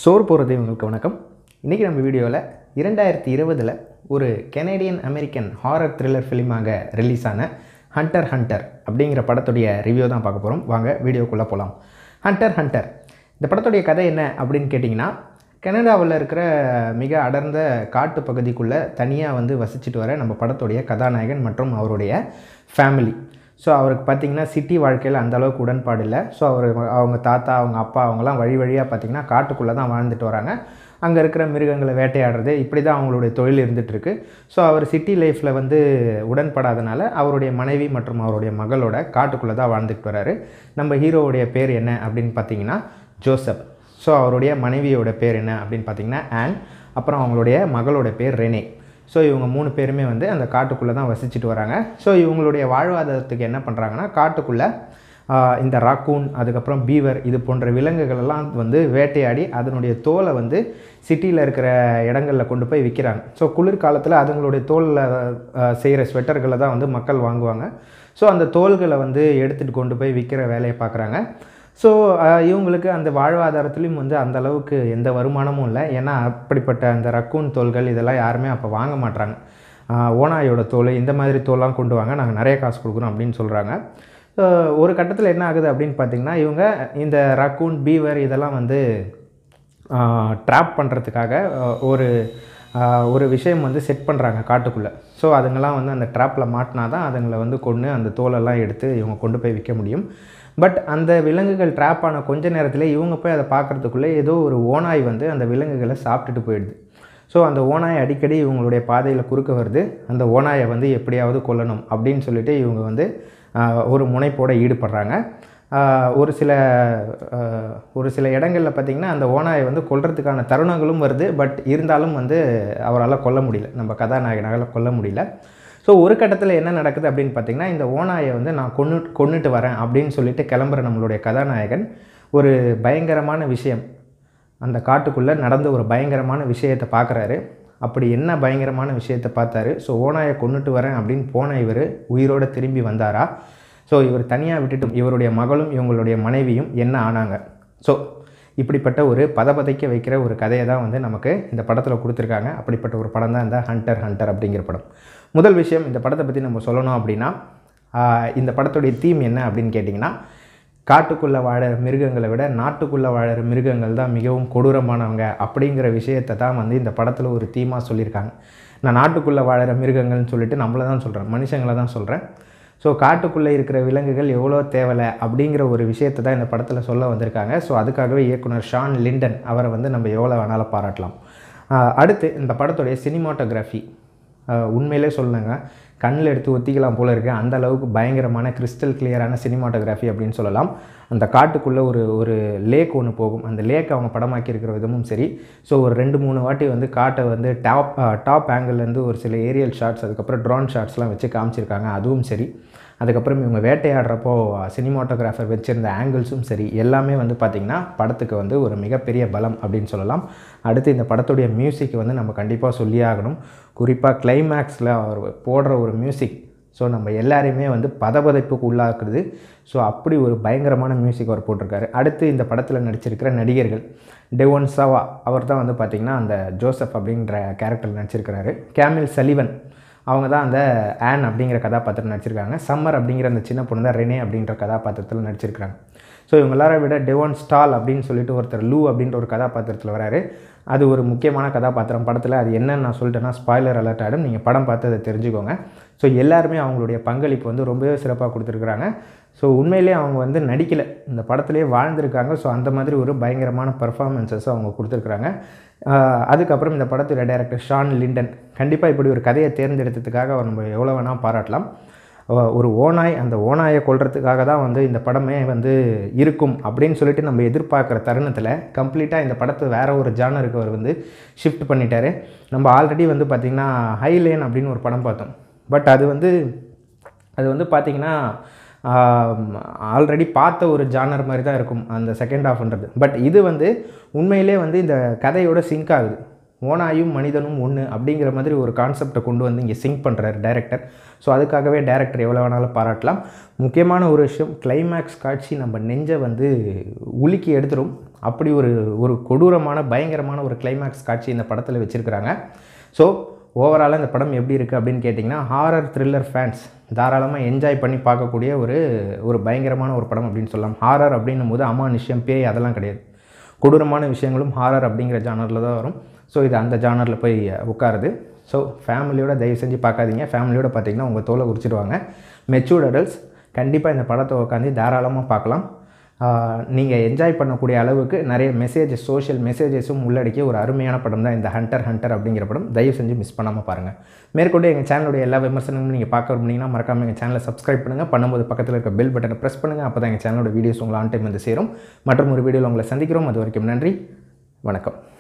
சோறு போகிறது உங்களுக்கு வணக்கம் இன்றைக்கி நம்ம வீடியோவில் இரண்டாயிரத்தி இருபதில் ஒரு கெனடியன் அமெரிக்கன் ஹாரர் த்ரில்லர் ஃபிலிமாக ரிலீஸ் ஆன ஹண்டர் ஹண்டர் அப்படிங்கிற படத்துடைய ரிவ்யூ தான் பார்க்க போகிறோம் வாங்க வீடியோக்குள்ளே போகலாம் ஹண்டர் ஹண்டர் இந்த படத்துடைய கதை என்ன அப்படின்னு கேட்டிங்கன்னா கனடாவில் இருக்கிற மிக அடர்ந்த காட்டு பகுதிக்குள்ளே தனியாக வந்து வசிச்சுட்டு வர நம்ம படத்துடைய கதாநாயகன் மற்றும் அவருடைய ஃபேமிலி ஸோ அவருக்கு பார்த்திங்கன்னா சிட்டி வாழ்க்கையில் அந்த அளவுக்கு உடன்பாடு இல்லை ஸோ அவர் அவங்க தாத்தா அவங்க அப்பா அவங்கலாம் வழி வழியாக பார்த்திங்கன்னா காட்டுக்குள்ளே தான் வாழ்ந்துட்டு வராங்க அங்கே இருக்கிற மிருகங்களை வேட்டையாடுறது இப்படி தான் அவங்களுடைய தொழில் இருந்துகிட்ருக்கு ஸோ அவர் சிட்டி லைஃப்பில் வந்து உடன்படாதனால அவருடைய மனைவி மற்றும் அவருடைய மகளோட காட்டுக்குள்ளே தான் வாழ்ந்துட்டு வராரு நம்ம ஹீரோவுடைய பேர் என்ன அப்படின்னு பார்த்தீங்கன்னா ஜோசப் ஸோ அவருடைய மனைவியோட பேர் என்ன அப்படின்னு பார்த்தீங்கன்னா ஆன் அப்புறம் அவங்களுடைய மகளோட பேர் ரெனே ஸோ இவங்க மூணு பேருமே வந்து அந்த காட்டுக்குள்ளே தான் வசிச்சுட்டு வராங்க ஸோ இவங்களுடைய வாழ்வாதாரத்துக்கு என்ன பண்ணுறாங்கன்னா காட்டுக்குள்ளே ஆஹ், இந்த ராக்கூன் அதுக்கப்புறம் பீவர் இது போன்ற விலங்குகள் எல்லாம் வந்து வேட்டையாடி அதனுடைய தோலை வந்து சிட்டியில் இருக்கிற இடங்களில் கொண்டு போய் விற்கிறாங்க ஸோ குளிர்காலத்தில் அதுங்களுடைய தோலில் செய்கிற ஸ்வெட்டர்களை தான் வந்து மக்கள் வாங்குவாங்க ஸோ அந்த தோல்களை வந்து எடுத்துகிட்டு கொண்டு போய் விற்கிற வேலையை பார்க்குறாங்க ஸோ இவங்களுக்கு அந்த வாழ்வாதாரத்துலேயும் வந்து அந்த அளவுக்கு எந்த வருமானமும் இல்லை ஏன்னா அப்படிப்பட்ட அந்த ரக்கூன் தோல்கள் இதெல்லாம் யாருமே அப்போ வாங்க மாட்றாங்க ஆஹ் ஓநாயோட தோல் இந்த மாதிரி தோல்லாம் கொண்டு வாங்க நாங்கள் நிறைய காசு கொடுக்குறோம் அப்படின்னு சொல்கிறாங்க ஸோ ஒரு கட்டத்தில் என்ன ஆகுது அப்படின்னு பார்த்தீங்கன்னா இவங்க இந்த ரக்கூன் பீவர் இதெல்லாம் வந்து ட்ராப் பண்ணுறதுக்காக ஒரு ஆஹ், ஒரு விஷயம் வந்து செட் பண்ணுறாங்க காட்டுக்குள்ளே ஸோ அதுங்கெல்லாம் வந்து அந்த ட்ராப்பில் மாட்டினா தான் அதுங்களை வந்து கொன்று அந்த தோலெல்லாம் எடுத்து இவங்க கொண்டு போய் விற்க முடியும் பட் அந்த விலங்குகள் ட்ராப் ஆன கொஞ்ச நேரத்தில் இவங்க போய் அதை பார்க்குறதுக்குள்ளே ஏதோ ஒரு ஓநாய் வந்து அந்த விலங்குகளை சாப்பிட்டுட்டு போயிடுது ஸோ அந்த ஓநாய் அடிக்கடி இவங்களுடைய பாதையில் குறுக்க வருது அந்த ஓநாயை வந்து எப்படியாவது கொல்லணும் அப்படின்னு சொல்லிட்டு இவங்க வந்து ஆஹ், ஒரு முனைப்போடு ஈடுபடுறாங்க ஆஹ், ஒரு சில ஆஹ், ஒரு சில இடங்களில் பார்த்திங்கன்னா அந்த ஓநாயை வந்து கொல்றதுக்கான தருணங்களும் வருது பட் இருந்தாலும் வந்து அவரால் கொல்ல முடியல நம்ம கதாநாயகனால் கொல்ல முடியல ஸோ ஒரு கட்டத்தில் என்ன நடக்குது அப்படின்னு பார்த்தீங்கன்னா இந்த ஓநாயை வந்து நான் கொன்று கொன்னுட்டு வரேன் அப்படின்னு சொல்லிட்டு கிளம்புற நம்மளுடைய கதாநாயகன் ஒரு பயங்கரமான விஷயம் அந்த காட்டுக்குள்ளே நடந்த ஒரு பயங்கரமான விஷயத்தை பார்க்குறாரு அப்படி என்ன பயங்கரமான விஷயத்தை பார்த்தாரு ஸோ ஓநாயை கொன்னுட்டு வரேன் அப்படின்னு போன இவர் உயிரோடு திரும்பி வந்தாரா ஸோ இவர் தனியாக விட்டுட்டு இவருடைய மகளும் இவங்களுடைய மனைவியும் என்ன ஆனாங்க ஸோ இப்படிப்பட்ட ஒரு பதபதைக்க வைக்கிற ஒரு கதையை தான் வந்து நமக்கு இந்த படத்தில் கொடுத்துருக்காங்க அப்படிப்பட்ட ஒரு படம் தான் இந்த ஹண்டர் ஹண்டர் அப்படிங்கிற படம் முதல் விஷயம் இந்த படத்தை பற்றி நம்ம சொல்லணும் அப்படின்னா ஆஹ், இந்த படத்துடைய தீம் என்ன அப்படின்னு கேட்டிங்கன்னா காட்டுக்குள்ளே வாழற மிருகங்களை விட நாட்டுக்குள்ளே வாழற மிருகங்கள் தான் மிகவும் கொடூரமானவங்க அப்படிங்கிற விஷயத்தை தான் வந்து இந்த படத்தில் ஒரு தீமாக சொல்லியிருக்காங்க நான் நாட்டுக்குள்ளே வாழற மிருகங்கள்னு சொல்லிட்டு நம்மளை தான் சொல்கிறேன் மனுஷங்களை தான் சொல்கிறேன் ஸோ காட்டுக்குள்ளே இருக்கிற விலங்குகள் எவ்வளோ தேவலை அப்படிங்கிற ஒரு விஷயத்தை தான் இந்த படத்தில் சொல்ல வந்திருக்காங்க ஸோ அதுக்காகவே இயக்குனர் ஷான் லிண்டன் அவரை வந்து நம்ம எவ்வளோ வேணாலும் பாராட்டலாம் ஆஹ் அடுத்து இந்த படத்துடைய சினிமாட்டோகிராஃபி உண்மையிலே சொல்லுங்க கண்ணில் எடுத்து ஒத்திக்கலாம் போல இருக்கு அந்த அளவுக்கு பயங்கரமான கிறிஸ்டல் கிளியரான சினிமாட்டோகிராஃபி அப்படின்னு சொல்லலாம் அந்த காட்டுக்குள்ளே ஒரு ஒரு லேக் ஒன்று போகும் அந்த லேக் அவங்க படமாக்கி இருக்கிற விதமும் சரி ஸோ ஒரு ரெண்டு மூணு வாட்டி வந்து காட்டை வந்து டாப் டாப் ஆங்கிள்லேருந்து ஒரு சில ஏரியல் ஷாட்ஸ் அதுக்கப்புறம் ட்ரோன் ஷாட்ஸ்லாம் வச்சு காமிச்சிருக்காங்க அதுவும் சரி அதுக்கப்புறம் இவங்க வேட்டையாடுறப்போ சினிமாட்டோகிராஃபர் வச்சுருந்த ஆங்கிள்ஸும் சரி எல்லாமே வந்து பார்த்திங்கன்னா படத்துக்கு வந்து ஒரு மிகப்பெரிய பலம் அப்படின்னு சொல்லலாம் அடுத்து இந்த படத்துடைய மியூசிக் வந்து நம்ம கண்டிப்பாக சொல்லியே ஆகணும் குறிப்பாக கிளைமேக்ஸில் அவர் போடுற ஒரு மியூசிக் ஸோ நம்ம எல்லாரையுமே வந்து பதபதைப்புக்கு உள்ளாக்குறது ஸோ அப்படி ஒரு பயங்கரமான மியூசிக் அவர் போட்டிருக்காரு அடுத்து இந்த படத்தில் நடிச்சிருக்கிற நடிகர்கள் டெவோன் சவா அவர் தான் வந்து பார்த்திங்கன்னா அந்த ஜோசப் அப்படின்ற கேரக்டர் நடிச்சிருக்கிறாரு கேமில் சலிவன் அவங்க தான் அந்த ஆன் அப்படிங்கிற கதாபாத்திரம் நடிச்சிருக்காங்க சம்மர் அப்படிங்கிற அந்த சின்ன பொண்ணு தான் ரெனே அப்படின்ற கதாபாத்திரத்தில் நடிச்சிருக்காங்க ஸோ இவங்க எல்லாரை விட டெவான் ஸ்டால் அப்படின்னு சொல்லிட்டு ஒருத்தர் லூ அப்படின்ற ஒரு கதாபாத்திரத்தில் வராரு அது ஒரு முக்கியமான கதாபாத்திரம் படத்தில் அது என்னன்னு நான் சொல்லிட்டேன்னா ஸ்பாய்லர் அலர்ட் ஆகிடும் நீங்கள் படம் பார்த்து அதை தெரிஞ்சுக்கோங்க ஸோ எல்லாருமே அவங்களுடைய பங்களிப்பு வந்து ரொம்பவே சிறப்பாக கொடுத்துருக்குறாங்க ஸோ உண்மையிலேயே அவங்க வந்து நடிக்கலை இந்த படத்துலேயே வாழ்ந்திருக்காங்க ஸோ அந்த மாதிரி ஒரு பயங்கரமான பர்ஃபார்மன்ஸஸ் அவங்க கொடுத்துருக்குறாங்க ஆஹ் அதுக்கப்புறம் இந்த படத்துடைய டைரக்டர் ஷான் லிண்டன் கண்டிப்பாக இப்படி ஒரு கதையை தேர்ந்தெடுத்ததுக்காக அவர் நம்ம எவ்வளோ வேணால் பாராட்டலாம் அஹ் ஒரு ஓநாய் அந்த ஓநாயை கொல்றதுக்காக தான் வந்து இந்த படமே வந்து இருக்கும் அப்படின்னு சொல்லிட்டு நம்ம எதிர்பார்க்குற தருணத்தில் கம்ப்ளீட்டாக இந்த படத்தை வேற ஒரு ஜானருக்கு அவர் வந்து ஷிஃப்ட் பண்ணிட்டாரு நம்ம ஆல்ரெடி வந்து பார்த்திங்கன்னா ஹைலேன் அப்படின்னு ஒரு படம் பார்த்தோம் பட் அது வந்து அது வந்து பார்த்திங்கன்னா ஆல்ரெடி பார்த்த ஒரு ஜானர் மாதிரி தான் இருக்கும் அந்த செகண்ட் ஹாஃப்ன்றது பட் இது வந்து உண்மையிலே வந்து இந்த கதையோட சிங்க் ஆகுது ஓனாயும் மனிதனும் ஒன்று அப்படிங்கிற மாதிரி ஒரு கான்செப்டை கொண்டு வந்து இங்கே சிங்க் பண்ணுறாரு டைரக்டர் ஸோ அதுக்காகவே டைரக்டர் எவ்வளோ வேணாலும் பாராட்டலாம் முக்கியமான ஒரு விஷயம் கிளைமேக்ஸ் காட்சி நம்ம நெஞ்சை வந்து உலுக்கி எடுத்துரும் அப்படி ஒரு ஒரு கொடூரமான பயங்கரமான ஒரு கிளைமேக்ஸ் காட்சி இந்த படத்தில் வச்சுருக்கிறாங்க ஸோ ஓவராலாக இந்த படம் எப்படி இருக்குது அப்படின்னு கேட்டிங்கன்னா ஹாரர் த்ரில்லர் ஃபேன்ஸ் தாராளமாக என்ஜாய் பண்ணி பார்க்கக்கூடிய ஒரு ஒரு பயங்கரமான ஒரு படம் அப்படின்னு சொல்லலாம் ஹாரர் அப்படின்னும் போது அமானுஷ்யம் பேய் அதெல்லாம் கிடையாது கொடூரமான விஷயங்களும் ஹாரர் அப்படிங்கிற ஜானரில் தான் வரும் ஸோ இது அந்த ஜானரில் போய் உட்காருது ஸோ ஃபேமிலியோட தயவு செஞ்சு பார்க்காதீங்க ஃபேமிலியோட பார்த்தீங்கன்னா உங்கள் தோலை உரிச்சிடுவாங்க மெச்சூர்ட் அடல்ட்ஸ் கண்டிப்பாக இந்த படத்தை உட்காந்து தாராளமாக பார்க்கலாம் நீங்கள் என்ஜாய் பண்ணக்கூடிய அளவுக்கு நிறைய மெசேஜஸ் சோஷியல் மெசேஜஸும் உள்ளடக்கிய ஒரு அருமையான படம் தான் இந்த ஹண்டர் ஹண்டர் அப்படிங்கிற படம் தயவு செஞ்சு மிஸ் பண்ணாமல் பாருங்கள் மேற்கொண்டு எங்கள் சேனலுடைய எல்லா விமர்சனங்களும் நீங்கள் பார்க்க விரும்புனீங்கன்னா மறக்காமல் எங்கள் சேனலை சப்ஸ்கிரைப் பண்ணுங்கள் பண்ணும்போது பக்கத்தில் இருக்க பெல் பட்டனை ப்ரெஸ் பண்ணுங்கள் அப்போ தான் எங்கள் சேனலோட வீடியோஸ் உங்களை ஆன் டைம் வந்து சேரும் மற்றும் ஒரு வீடியோவில் உங்களை சந்திக்கிறோம் அது வரைக்கும் நன்றி வணக்கம்